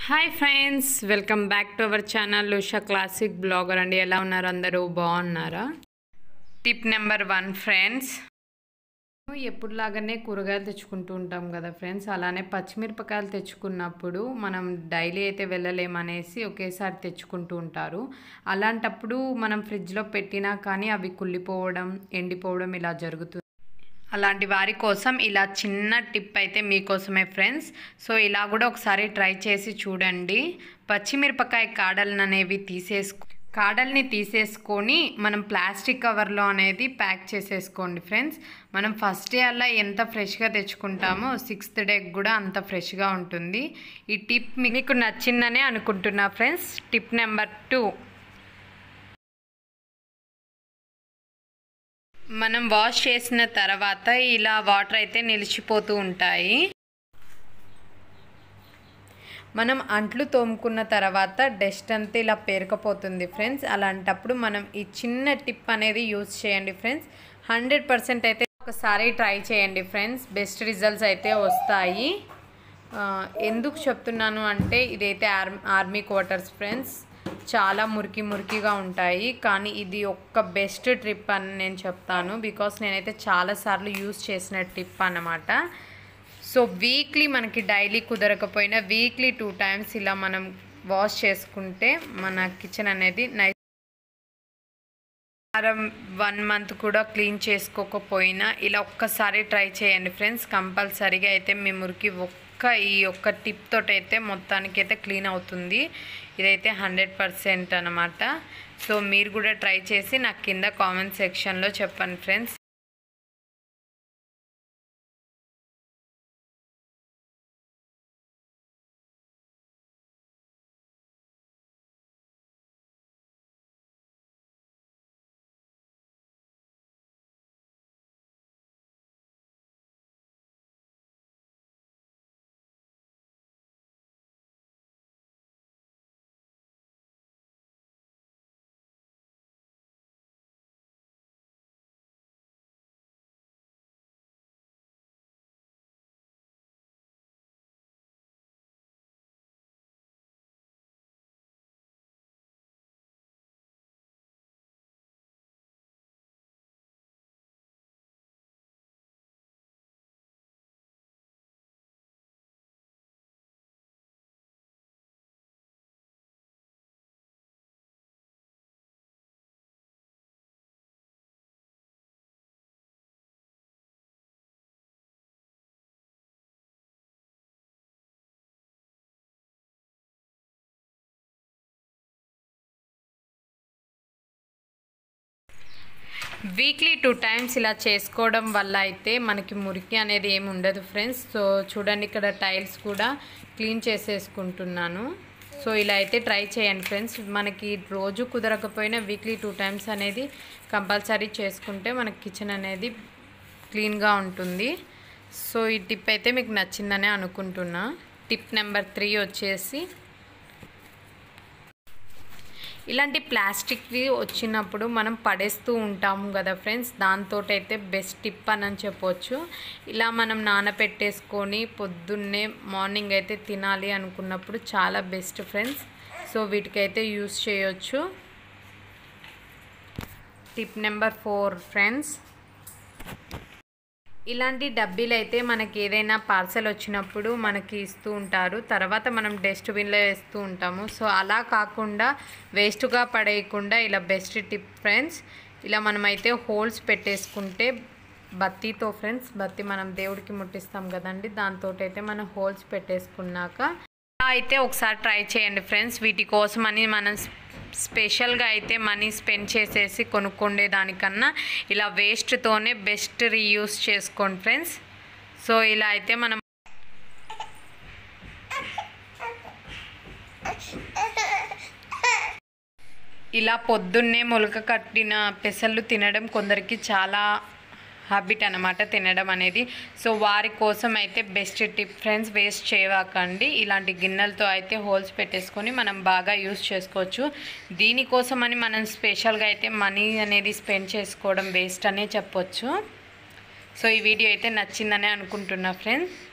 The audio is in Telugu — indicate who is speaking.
Speaker 1: hi friends welcome back to our channel Usha classic blogger అండి ఎలా ఉన్నారు అందరూ బాగున్నారా టిప్ నెంబర్ వన్ ఫ్రెండ్స్ ఎప్పుడులాగానే కూరగాయలు తెచ్చుకుంటూ ఉంటాం కదా ఫ్రెండ్స్ అలానే పచ్చిమిరపకాయలు తెచ్చుకున్నప్పుడు మనం డైలీ అయితే వెళ్ళలేమనేసి ఒకేసారి తెచ్చుకుంటూ ఉంటారు అలాంటప్పుడు మనం ఫ్రిడ్జ్లో పెట్టినా కానీ అవి కుళ్ళిపోవడం ఎండిపోవడం ఇలా జరుగుతుంది అలాంటి వారి కోసం ఇలా చిన్న టిప్ అయితే మీకోసమే ఫ్రెండ్స్ సో ఇలా కూడా ఒకసారి ట్రై చేసి చూడండి పచ్చిమిరపకాయ కాడలను అనేవి తీసేసుకో కాడల్ని తీసేసుకొని మనం ప్లాస్టిక్ కవర్లో అనేది ప్యాక్ చేసేసుకోండి ఫ్రెండ్స్ మనం ఫస్ట్ డే అలా ఎంత ఫ్రెష్గా తెచ్చుకుంటామో సిక్స్త్ డే కూడా అంత ఫ్రెష్గా ఉంటుంది ఈ టిప్ మీకు నచ్చిందనే అనుకుంటున్నా ఫ్రెండ్స్ టిప్ నెంబర్ టూ మనం వాష్ చేసిన తర్వాత ఇలా వాటర్ అయితే నిలిచిపోతూ ఉంటాయి మనం అంట్లు తోముకున్న తర్వాత డస్ట్ అంతా ఇలా పేరుకపోతుంది ఫ్రెండ్స్ అలాంటప్పుడు మనం ఈ చిన్న టిప్ అనేది యూజ్ చేయండి ఫ్రెండ్స్ హండ్రెడ్ పర్సెంట్ అయితే ఒకసారి ట్రై చేయండి ఫ్రెండ్స్ బెస్ట్ రిజల్ట్స్ అయితే వస్తాయి ఎందుకు చెప్తున్నాను అంటే ఇదైతే ఆర్ ఆర్మీ క్వార్టర్స్ ఫ్రెండ్స్ చాలా మురికి మురికిగా ఉంటాయి కానీ ఇది ఒక్క బెస్ట్ ట్రిప్ అని నేను చెప్తాను బికాస్ నేనైతే చాలాసార్లు యూస్ చేసిన టిప్ అన్నమాట సో వీక్లీ మనకి డైలీ కుదరకపోయినా వీక్లీ టూ టైమ్స్ ఇలా మనం వాష్ చేసుకుంటే మన కిచెన్ అనేది నైస్ వారం వన్ మంత్ కూడా క్లీన్ చేసుకోకపోయినా ఇలా ఒక్కసారి ట్రై చేయండి ఫ్రెండ్స్ కంపల్సరీగా అయితే మీ మురికి ఒక్క ఈ ఒక్క టిప్ తోటి అయితే మొత్తానికి అయితే క్లీన్ అవుతుంది ఇదైతే హండ్రెడ్ పర్సెంట్ అనమాట సో మీరు కూడా ట్రై చేసి నాకు కింద కామెంట్ సెక్షన్లో చెప్పండి ఫ్రెండ్స్ వీక్లీ టూ టైమ్స్ ఇలా చేసుకోవడం వల్ల అయితే మనకి మురికి అనేది ఏమి ఉండదు ఫ్రెండ్స్ సో చూడండి ఇక్కడ టైల్స్ కూడా క్లీన్ చేసేసుకుంటున్నాను సో ఇలా అయితే ట్రై చేయండి ఫ్రెండ్స్ మనకి రోజు కుదరకపోయినా వీక్లీ టూ టైమ్స్ అనేది కంపల్సరీ చేసుకుంటే మనకి కిచెన్ అనేది క్లీన్గా ఉంటుంది సో ఈ టిప్ అయితే మీకు నచ్చిందనే అనుకుంటున్నా టిప్ నెంబర్ త్రీ వచ్చేసి ఇలాంటి ప్లాస్టిక్వి వచ్చినప్పుడు మనం పడేస్తూ ఉంటాము కదా ఫ్రెండ్స్ దాంతో అయితే బెస్ట్ టిప్ అని చెప్పొచ్చు ఇలా మనం నానపెట్టేసుకొని పొద్దున్నే మార్నింగ్ అయితే తినాలి అనుకున్నప్పుడు చాలా బెస్ట్ ఫ్రెండ్స్ సో వీటికైతే యూస్ చేయొచ్చు టిప్ నెంబర్ ఫోర్ ఫ్రెండ్స్ ఇలాంటి డబ్బీలు అయితే మనకి ఏదైనా పార్సల్ వచ్చినప్పుడు మనకి ఇస్తూ ఉంటారు తర్వాత మనం డస్ట్బిన్లో వేస్తూ ఉంటాము సో అలా కాకుండా వేస్ట్గా పడేయకుండా ఇలా బెస్ట్ టిప్ ఫ్రెండ్స్ ఇలా మనమైతే హోల్స్ పెట్టేసుకుంటే బత్తితో ఫ్రెండ్స్ బత్తి మనం దేవుడికి ముట్టిస్తాం కదండి దాంతో అయితే మనం హోల్స్ పెట్టేసుకున్నాక అయితే ఒకసారి ట్రై చేయండి ఫ్రెండ్స్ వీటి కోసం అని మనం స్పెషల్గా అయితే మనీ స్పెండ్ చేసేసి కొనుక్కుండే దానికన్నా ఇలా వేస్ట్తోనే బెస్ట్ రీయూస్ చేసుకోండి ఫ్రెండ్స్ సో ఇలా అయితే మనం ఇలా పొద్దున్నే మొలక కట్టిన పెసళ్ళు తినడం కొందరికి చాలా హ్యాబిట్ అనమాట తినడం అనేది సో వారి కోసం అయితే బెస్ట్ టిప్ ఫ్రెండ్స్ వేస్ట్ చేయవాకండి ఇలాంటి గిన్నెలతో అయితే హోల్స్ పెట్టేసుకొని మనం బాగా యూస్ చేసుకోవచ్చు దీనికోసం అని మనం స్పెషల్గా అయితే మనీ అనేది స్పెండ్ చేసుకోవడం వేస్ట్ అనే చెప్పొచ్చు సో ఈ వీడియో అయితే నచ్చిందనే అనుకుంటున్నా ఫ్రెండ్స్